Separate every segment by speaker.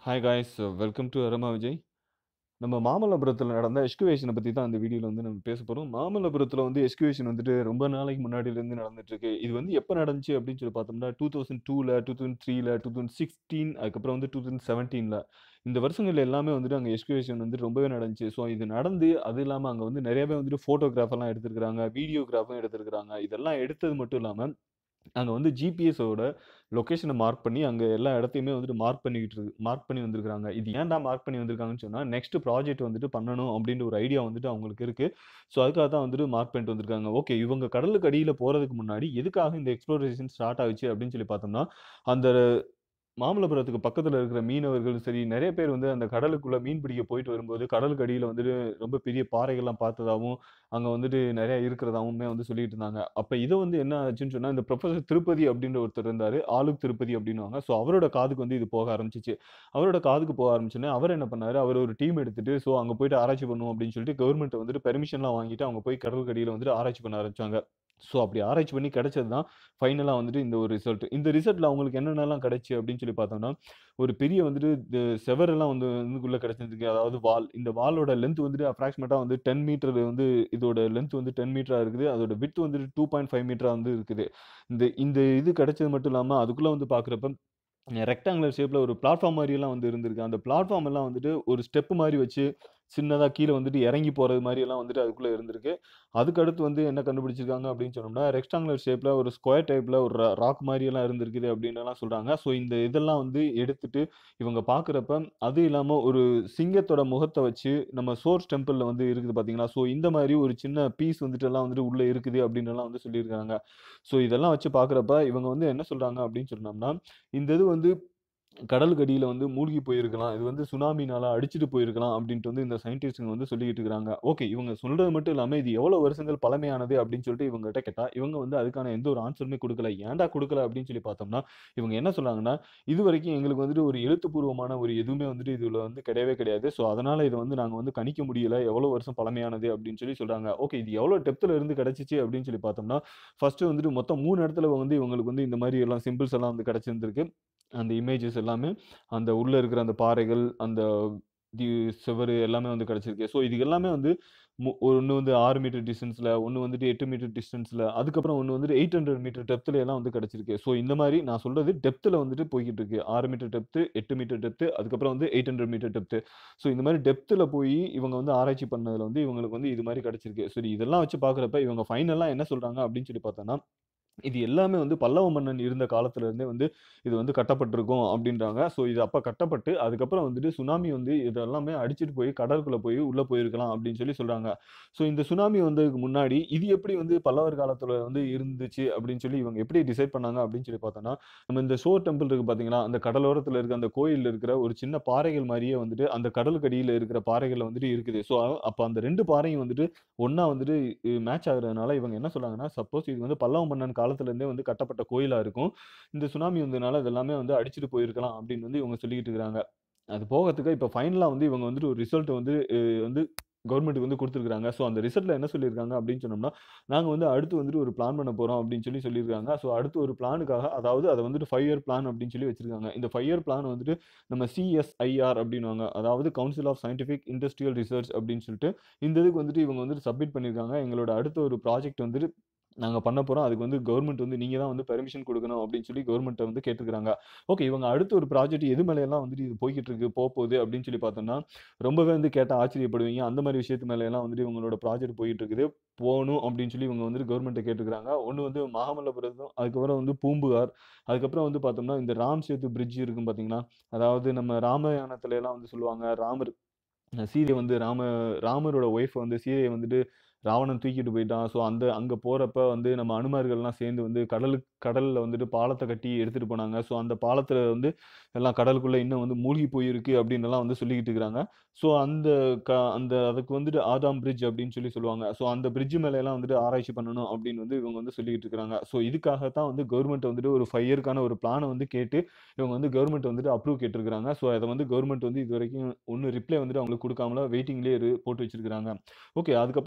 Speaker 1: Hi guys welcome to அரமா விஜய் நம்ம மாமல்லபுரத்தில் நடந்த எஸ்குவேஷனை பற்றி தான் அந்த வீடியோவில் வந்து நம்ம பேச போகிறோம் மாமல்லபுரத்தில் வந்து எஸ்குவேஷன் வந்துட்டு ரொம்ப நாளைக்கு முன்னாடியிலேருந்து நடந்துட்டு இருக்கு இது வந்து எப்போ நடந்துச்சு அப்படின்னு சொல்லி பார்த்தோம்னா டூ தௌசண்ட் டூவில் டூ தௌசண்ட் த்ரீல டூ தௌசண்ட் சிக்ஸ்டீன் அதுக்கப்புறம் வந்து டூ தௌசண்ட் செவன்டீனில் இந்த வருஷங்கள் எல்லாமே வந்துட்டு அங்கே எஸ்குவேஷன் வந்து ரொம்பவே நடந்துச்சு ஸோ இது நடந்து அது இல்லாமல் அங்கே வந்து நிறையவே வந்துட்டு ஃபோட்டோகிராஃபெல்லாம் எடுத்திருக்கிறாங்க வீடியோகிராஃபும் எடுத்திருக்கிறாங்க இதெல்லாம் எடுத்தது மட்டும் இல்லாமல் அங்கே வந்து ஜிபிஎஸோட லொக்கேஷனை மார்க் பண்ணி அங்கே எல்லா இடத்தையுமே வந்துட்டு மார்க் பண்ணிக்கிட்டு இருக்கு மார்க் பண்ணி வந்திருக்காங்க இது ஏன்டா மார்க் பண்ணி வந்திருக்காங்கன்னு சொன்னால் நெக்ஸ்ட் ப்ராஜெக்ட் வந்துட்டு பண்ணணும் அப்படின்ற ஒரு ஐடியா வந்துட்டு அவங்களுக்கு இருக்குது ஸோ அதுக்காக தான் வந்துட்டு மார்க் பண்ணிட்டு வந்திருக்காங்க ஓகே இவங்க கடலுக்கு அடியில் போகிறதுக்கு முன்னாடி எதுக்காக இந்த எக்ஸ்ப்ளோரேஷன் ஸ்டார்ட் ஆகுச்சு அப்படின்னு சொல்லி பார்த்தோம்னா அந்த மாமல்லபுரத்துக்கு பக்கத்தில் இருக்கிற மீனவர்கள் சரி நிறைய பேர் வந்து அந்த கடலுக்குள்ளே மீன் பிடிக்க போயிட்டு வரும்போது கடலுக்கு அடியில் வந்துட்டு ரொம்ப பெரிய பாறைகள்லாம் பார்த்ததாகவும் அங்கே வந்துட்டு நிறைய இருக்கிறதாவுமே வந்து சொல்லிட்டு இருந்தாங்க அப்போ இதை வந்து என்ன ஆச்சுன்னு சொன்னால் இந்த ப்ரொஃபஸர் திருப்பதி அப்படின்ற ஒருத்தர் இருந்தார் ஆளுக் திருப்பதி அப்படின்னுவாங்க ஸோ அவரோட காதுக்கு வந்து இது போக ஆரம்பிச்சிச்சு அவரோட காதுக்கு போக ஆரம்பிச்சோன்னே அவர் என்ன பண்ணாரு அவர் ஒரு டீம் எடுத்துட்டு ஸோ அங்கே போயிட்டு ஆராய்ச்சி பண்ணுவோம் அப்படின்னு சொல்லிட்டு கவர்மெண்ட் வந்துட்டு பெர்மிஷன்லாம் வாங்கிட்டு அவங்க போய் கடலுக்கு அடியில் வந்துட்டு ஆராய்ச்சி பண்ண ஆரம்பிச்சாங்க ஸோ அப்படி ஆராய்ச்சி பண்ணி கிடைச்சது தான் ஃபைனலாக வந்துட்டு இந்த ஒரு ரிசல்ட் இந்த ரிசல்ட்டில் அவங்களுக்கு என்னென்னலாம் கிடைச்சி அப்படின்னு சொல்லி பார்த்தோம்னா ஒரு பெரிய வந்துட்டு இந்த செவரெல்லாம் வந்து இதுக்குள்ளே கிடைச்சிருக்கு அதாவது வால் இந்த வாலோட லென்த் வந்துட்டு அப்ராக்சிமேட்டாக வந்து டென் மீட்டர் வந்து இதோட லென்த் வந்து டென் மீட்டராக இருக்குது அதோட வித் வந்துட்டு டூ பாயிண்ட் ஃபைவ் மீட்டராக வந்து இருக்குது இந்த இந்த இது கிடைச்சது மட்டும் இல்லாமல் அதுக்குள்ளே வந்து பார்க்குறப்ப ரெக்டாங்குலர் ஷேப்பில் ஒரு பிளாட்ஃபார்ம் மாதிரியெல்லாம் வந்து இருந்திருக்கு அந்த பிளாட்ஃபார்ம் எல்லாம் வந்துட்டு ஒரு ஸ்டெப் மாதிரி வச்சு சின்னதாக கீழே வந்துட்டு இறங்கி போகிறது மாதிரி எல்லாம் வந்துட்டு அதுக்குள்ளே இருந்திருக்கு அதுக்கு அடுத்து வந்து என்ன கண்டுபிடிச்சிருக்காங்க அப்படின்னு சொன்னோம்னா ரெக்டாங்குலர் ஷேப்பில் ஒரு ஸ்கொயர் டைப்பில் ஒரு ராக் மாதிரி எல்லாம் இருந்திருக்குது அப்படின்னு எல்லாம் சொல்கிறாங்க ஸோ இந்த இதெல்லாம் வந்து எடுத்துட்டு இவங்க பார்க்குறப்ப அது இல்லாமல் ஒரு சிங்கத்தோட முகத்தை வச்சு நம்ம சோர்ஸ் டெம்பிளில் வந்து இருக்குது பார்த்தீங்களா ஸோ இந்த மாதிரி ஒரு சின்ன பீஸ் வந்துட்டு எல்லாம் வந்துட்டு உள்ளே இருக்குது அப்படின்னு எல்லாம் வந்து சொல்லியிருக்காங்க ஸோ இதெல்லாம் வச்சு பார்க்குறப்ப இவங்க வந்து என்ன சொல்கிறாங்க அப்படின்னு சொன்னோம்னா இந்த இது வந்து கடலுக்கு அடியில் வந்து மூழ்கி போயிருக்கலாம் இது வந்து சுனாமினால அடிச்சுட்டு போயிருக்கலாம் அப்படின்ட்டு வந்து இந்த சயின்டிஸ்ட்டுங்க வந்து சொல்லிக்கிட்டு இருக்கிறாங்க ஓகே இவங்க சொல்றது மட்டும் இல்லாமல் இது எவ்வளோ வருஷங்கள் பழமையானது அப்படின்னு சொல்லிட்டு இவங்ககிட்ட கேட்டால் இவங்க வந்து அதுக்கான எந்த ஒரு ஆன்சருமே கொடுக்கல ஏன்டா கொடுக்கல அப்படின்னு சொல்லி பார்த்தோம்னா இவங்க என்ன சொல்றாங்கன்னா இது வரைக்கும் எங்களுக்கு வந்துட்டு ஒரு எழுத்துப்பூர்வமான ஒரு எதுவுமே வந்துட்டு இதில் வந்து கிடையவே கிடையாது ஸோ அதனால இதை வந்து நாங்கள் வந்து கணிக்க முடியல எவ்வளோ வருஷம் பழமையானது அப்படின்னு சொல்லி சொல்றாங்க ஓகே இது எவ்வளோ டெப்த்தில் இருந்து கிடைச்சிச்சு அப்படின்னு சொல்லி பார்த்தோம்னா ஃபர்ஸ்ட் வந்துட்டு மொத்தம் மூணு இடத்துல வந்து இவங்களுக்கு வந்து இந்த மாதிரி எல்லாம் சிம்பிள்ஸ் எல்லாம் வந்து கிடைச்சிருந்திருக்கு அந்த இமேஜஸ் எல்லாமே அந்த உள்ளே இருக்கிற அந்த பாறைகள் அந்த தி சுவர் எல்லாமே வந்து கிடச்சிருக்கு ஸோ இது எல்லாமே வந்து ஒன்று வந்து ஆறு மீட்டர் டிஸ்டன்ஸில் ஒன்று வந்துட்டு எட்டு மீட்டர் டிஸ்டன்ஸில் அதுக்கப்புறம் ஒன்று வந்துட்டு எயிட் ஹண்ட்ரட் மீட்டர் டெப்த்தில் எல்லாம் வந்து கிடச்சிருக்கு ஸோ இந்த மாதிரி நான் சொல்கிறது டெப்த்தில் வந்துட்டு போய்கிட்டு இருக்கு ஆறு மீட்டர் டெப்த்து எட்டு மீட்டர் டெப்த்து அதுக்கப்புறம் வந்து eight hundred metre depth so இந்த மாதிரி டெப்த்தில் போய் இவங்க வந்து ஆராய்ச்சி பண்ணதில் வந்து இவங்களுக்கு வந்து இது மாதிரி கிடச்சிருக்கு சரி இதெல்லாம் வச்சு பார்க்குறப்ப இவங்க ஃபைனலாக என்ன சொல்கிறாங்க அப்படின்னு சொல்லி பார்த்தோன்னா இது எல்லாமே வந்து பல்லவ மன்னன் இருந்த காலத்துல இருந்தே வந்து இது வந்து கட்டப்பட்டிருக்கும் அப்படின்றாங்க ஸோ இது அப்போ கட்டப்பட்டு அதுக்கப்புறம் வந்துட்டு சுனாமி வந்து இதெல்லாமே அடிச்சுட்டு போய் கடலுக்குள்ள போய் உள்ள போயிருக்கலாம் அப்படின்னு சொல்லி சொல்றாங்க ஸோ இந்த சுனாமி வந்ததுக்கு முன்னாடி இது எப்படி வந்து பல்லவர் காலத்துல வந்து இருந்துச்சு அப்படின்னு சொல்லி இவங்க எப்படி டிசைட் பண்ணாங்க அப்படின்னு சொல்லி பார்த்தோம்னா நம்ம இந்த ஷோர் டெம்பிள் இருக்கு பாத்தீங்களா அந்த கடலோரத்துல இருக்க அந்த கோயில் இருக்கிற ஒரு சின்ன பாறைகள் மாதிரியே வந்துட்டு அந்த கடலுக்கு அடியில் இருக்கிற பாறைகள் வந்துட்டு இருக்குது ஸோ அப்போ அந்த ரெண்டு பாறையும் வந்துட்டு ஒன்னா வந்துட்டு மேட்ச் ஆகுறதுனால இவங்க என்ன சொல்றாங்கன்னா சப்போஸ் இது வந்து பல்லவ மன்னன் காலத்துலேருந்தே வந்து கட்டப்பட்ட கோயிலாக இருக்கும் இந்த சுனாமி வந்ததுனால இதெல்லாமே வந்து அடிச்சுட்டு போயிருக்கலாம் அப்படின்னு வந்து இவங்க சொல்லிக்கிட்டு இருக்கிறாங்க அது போகிறதுக்கு இப்போ ஃபைனலாக வந்து இவங்க வந்துட்டு ஒரு ரிசல்ட் வந்து வந்து கவர்மெண்ட்டுக்கு வந்து கொடுத்துருக்காங்க ஸோ அந்த ரிசல்ட்டில் என்ன சொல்லியிருக்காங்க அப்படின்னு சொன்னோம்னா நாங்கள் வந்து அடுத்து வந்துட்டு ஒரு பிளான் பண்ண போகிறோம் அப்படின்னு சொல்லி சொல்லியிருக்காங்க ஸோ அடுத்து ஒரு பிளானுக்காக அதாவது அதை வந்துட்டு ஃபைவ் இயர் பிளான் அப்படின்னு சொல்லி வச்சிருக்காங்க இந்த ஃபைவ் இயர் பிளான் வந்துட்டு நம்ம சிஎஸ்ஐஆர் அப்படின்வாங்க அதாவது council of scientific industrial research அப்படின்னு சொல்லிட்டு இந்த இதுக்கு வந்துட்டு இவங்க வந்துட்டு சப்மிட் பண்ணியிருக்காங்க எங்களோட அடுத்த ஒரு ப்ராஜெக்ட் வந்துட்டு நாங்கள் பண்ண போகிறோம் அதுக்கு வந்து கவர்மெண்ட் வந்து நீங்கள் தான் வந்து பெர்மிஷன் கொடுக்கணும் அப்படின்னு சொல்லி கவர்மெண்ட்டை வந்து கேட்டுக்கிறாங்க ஓகே இவங்க அடுத்த ஒரு ப்ராஜெக்ட் எது மேலையெல்லாம் வந்துட்டு இது போய்கிட்டு இருக்கு போக போகுது அப்படின்னு சொல்லி பார்த்தோம்னா ரொம்பவே வந்து கேட்டால் ஆச்சரியப்படுவீங்க அந்த மாதிரி விஷயத்து மேலையெல்லாம் வந்துட்டு இவங்களோட ப்ராஜெக்ட் போயிட்டு இருக்குது போகணும் அப்படின்னு சொல்லி இவங்க வந்துட்டு கவர்மெண்ட்டை கேட்டுக்கிறாங்க ஒன்று வந்து மாமல்லபுரத்தும் அதுக்கப்புறம் வந்து பூம்புகார் அதுக்கப்புறம் வந்து பார்த்தோம்னா இந்த ராம் சேது பிரிட்ஜ் இருக்கும் பார்த்தீங்கன்னா அதாவது நம்ம ராமாயணத்துல எல்லாம் வந்து சொல்லுவாங்க ராமர் சீதை வந்து ராம ராமரோட ஒய்ஃப் வந்து சீதையை வந்துட்டு ராவணன் தூக்கிட்டு போயிட்டான் ஸோ அந்த அங்கே போகிறப்ப வந்து நம்ம அனுமார்கள்லாம் சேர்ந்து வந்து கடலுக்கு கடலில் வந்துட்டு பாலத்தை கட்டி எடுத்துகிட்டு போனாங்க ஸோ அந்த பாலத்தில் வந்து எல்லாம் கடலுக்குள்ளே இன்னும் வந்து மூழ்கி போயிருக்கு அப்படின்னுலாம் வந்து சொல்லிக்கிட்டு இருக்கிறாங்க ஸோ அந்த க அந்த அதுக்கு வந்துட்டு ஆதாம் பிரிட்ஜ் அப்படின்னு சொல்லி சொல்லுவாங்க ஸோ அந்த பிரிட்ஜ் மேலையெல்லாம் வந்துட்டு ஆராய்ச்சி பண்ணணும் அப்படின்னு வந்து இவங்க வந்து சொல்லிக்கிட்டு இருக்கிறாங்க ஸோ இதுக்காக தான் வந்து கவர்மெண்ட் வந்துட்டு ஒரு ஃபைவ் இயர்க்கான ஒரு பிளானை வந்து கேட்டு இவங்க வந்து கவர்மெண்ட் வந்துட்டு அப்ரூவ் கேட்டிருக்கிறாங்க ஸோ அதை வந்து கவர்மெண்ட் வந்து இது வரைக்கும் ஒன்றும் ரிப்ளை வந்துட்டு அவங்களுக்கு கொடுக்காமல வெயிட்டிங்லேயே போட்டு வச்சிருக்காங்க ஓகே அதுக்கப்புறம் வந்து பார்த்தோம்னா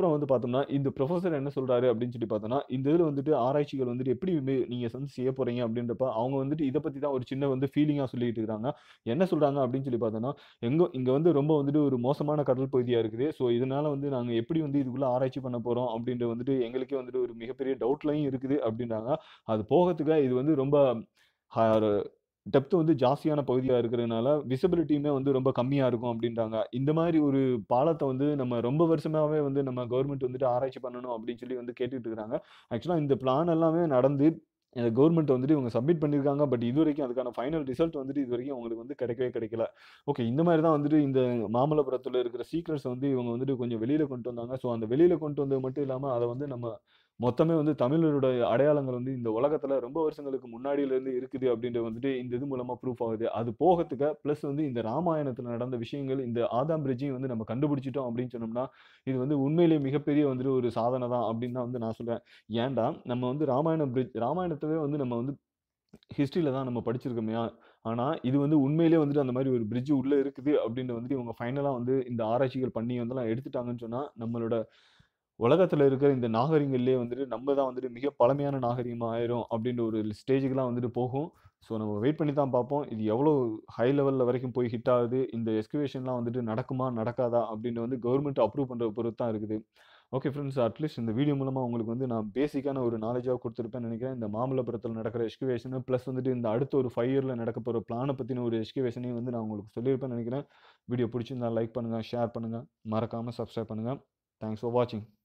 Speaker 1: பார்த்தோம்னா, இந்த புரொஃபசர் என்ன சொல்றாரு அப்படின்னு சொல்லி பார்த்தோம்னா, இந்த இதில வந்துட்டு ஆராய்ச்சிகள் வந்துட்டு எப்படி வந்து நீங்க வந்து செய்ய போறீங்க அப்படின்றப்ப, அவங்க வந்துட்டு இத பத்தி தான் ஒரு சின்ன வந்து ஃபீலிங்கா சொல்லிட்டு இருக்காங்க. என்ன சொல்றாங்க அப்படின்னு சொல்லி பார்த்தோம்னா, எங்க இங்க வந்து ரொம்ப வந்துட்டு ஒரு மோசமான கடல் பகுதியா இருக்குது. ஸோ இதனால வந்து நாங்க எப்படி வந்து இதுக்குள்ள ஆராய்ச்சி பண்ண போறோம் அப்படின்றது வந்துட்டு எங்களுக்கே வந்துட்டு ஒரு மிகப்பெரிய டவுட்லயும் இருக்குது அப்படின்றாங்க. அது போகத்துக்கு இது வந்து ரொம்ப ஹ ஒரு டெப்த் வந்து ஜாஸ்தியான பகுதியா இருக்கிறதுனால, விசிபிலிட்டியுமே வந்து ரொம்ப கம்மியா இருக்கும் அப்படின்றாங்க. இந்த மாரி ஒரு பாலத்த வந்து நம்ம ரொம்ப வருஷமாவே வந்து நம்ம கவர்ன்மெண்ட் வந்துட்டு ஆராய்ச்சி பண்ணணும் அப்படின்னு சொல்லி வந்து கேட்டுட்டு இருக்காங்க. ஆக்சுவலா இந்த பிளான் எல்லாமே நடந்து அ கவர்ன்மெண்ட் வந்துட்டு இவங்க சப்மிட் பண்ணியிருக்காங்க. பட் இதுவரைக்கும் அதுக்கான ஃபைனல் ரிசல்ட் வந்துட்டு இதுவரைக்கும் அவங்களுக்கு வந்து கிடைக்கவே கிடைக்கல. ஓகே இந்த மாரி தான் வந்துட்டு இந்த மாமல்லபுரத்தில இருக்கிற சீக்ரெட்ஸ வந்து இவங்க வந்துட்டு கொஞ்சம் வெளியில கொண்டு வந்தாங்க. ஸோ அந்த வெளியில கொண்டு வந்தது மட்டும் இல்லாம, அத வந்து நம்ம மொத்தமே வந்து தமிழரோட அடையாளங்கள் வந்து இந்த உலகத்தில ரொம்ப வருஷங்களுக்கு முன்னாடியிலேருந்து இருக்குது அப்படின்றது வந்துட்டு இந்த இது மூலமா ப்ரூஃப் ஆகுது. அது போகத்துக்க பிளஸ் வந்து இந்த ராமாயணத்தில நடந்த விஷயங்கள் இந்த ஆதாம் பிரிட்ஜையும் வந்து நம்ம கண்டுபிடிச்சுட்டோம் அப்படின்னு சொன்னோம்னா, இது வந்து உண்மையிலேயே மிகப்பெரிய வந்துட்டு ஒரு சாதனை தான் அப்படின்னு தான் வந்து நான் சொல்றேன். ஏன்டா நம்ம வந்து ராமாயணம் பிரிட்ஜ் ராமாயணத்தவே வந்து நம்ம வந்து ஹிஸ்டரியில தான் நம்ம படிச்சிருக்கோமையா, ஆனா இது வந்து உண்மையிலேயே வந்துட்டு அந்த மாரி ஒரு பிரிட்ஜ் உள்ள இருக்குது அப்படின்னு வந்துட்டு இவங்க ஃபைனலா வந்து இந்த ஆராய்ச்சிகள் பண்ணி வந்துலாம் எடுத்துட்டாங்கன்னு சொன்னா, நம்மளோட உலகத்தில இருக்கிற இந்த நாகரிகங்கள்லயே வந்துட்டு நம்ம தான் வந்துட்டு மிக பழமையான நாகரிகமா ஆயிரும் அப்படின்ற ஒரு ஸ்டேஜ்க்குலாம் வந்துட்டு போகும். ஸோ நம்ம வெயிட் பண்ணி தான் பார்ப்போம். இது எவ்வளோ ஹை லெவல்ல வரைக்கும் போய் ஹிட் ஆகுது. இந்த எக்ஸ்கவேஷன்லாம் வந்துட்டு நடக்குமா? நடக்காதா? அப்படின்னு வந்து கவர்ன்மெண்ட் அப்ரூவ் பண்றத பொறுத்து தான் இருக்குது. ஓகே ஃபிரெண்ட்ஸ் அட்லீஸ்ட் இந்த வீடியோ மூலமா உங்களுக்கு வந்து நான் பேசிக்கான ஒரு நாலேட்ஜா குடுத்துருப்பேன்னு நெனைக்கிறேன். இந்த மாமல்லபுரத்தில நடக்கிற எக்ஸ்கவேஷன் பிளஸ் வந்துட்டு இந்த அடுத்த ஒரு 5 இயர்ல நடக்க போற பிளான பத்தின ஒரு எக்ஸ்கவேஷனையும் வந்து நான் உங்களுக்கு சொல்லியிருப்பேன்னு நெனைக்கிறேன். வீடியோ புடிச்சிருந்தா லைக் பண்ணுங்க, ஷேர் பண்ணுங்க. மறக்காம சப்ஸ்கிரைப் பண்ணுங்க. தேங்க்ஸ் ஃபார் வாட்சிங்.